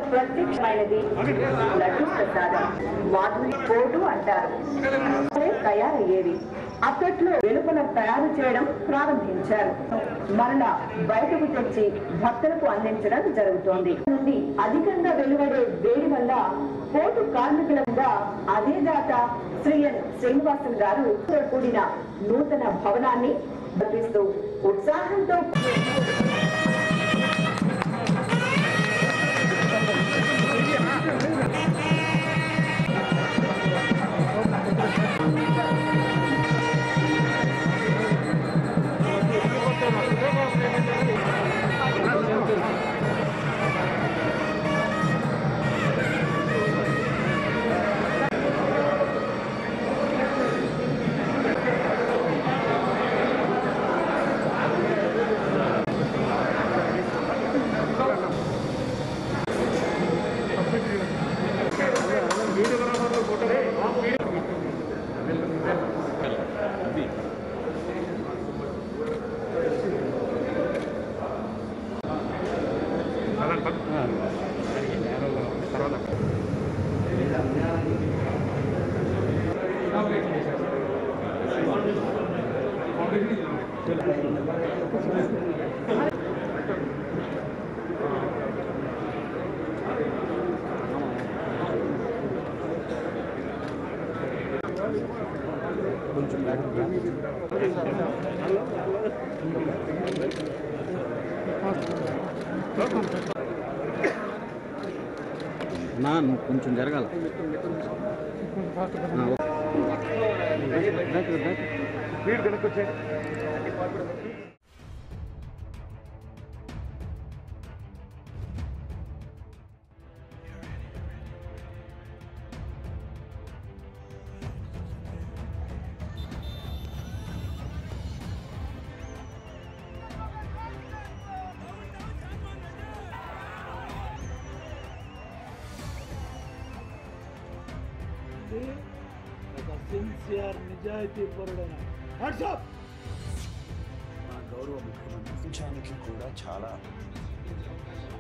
ప్రత్యక్షమైనది లడ్డు ప్రసాదం మాధురి కోటు అంటారు అదే తయారయ్యేవి అప్పట్లో వెలుపల తయారు చేయడం ప్రారంభించారు మరలా బయటకు తెచ్చి భక్తులకు అందించడం జరుగుతోంది నుండి అధికంగా వెలువడే వేడి వల్ల పోటు కార్మికులంగా అదే దాత శ్రీ ఎన్ శ్రీనివాసులు గారు కూడిన నూతన భవనాన్ని కల్పిస్తూ ఉత్సాహంతో నా నువ్వు కొంచెం జరగాల ఆ, ఓకే. బ్యాక్ రా, బ్యాక్. ఒక సిన్సియర్ నిజాయితీ పరుడైన వాట్సాప్ మా గౌరవ ముఖ్యమంత్రి ప్రపంచానికి కూడా చాలా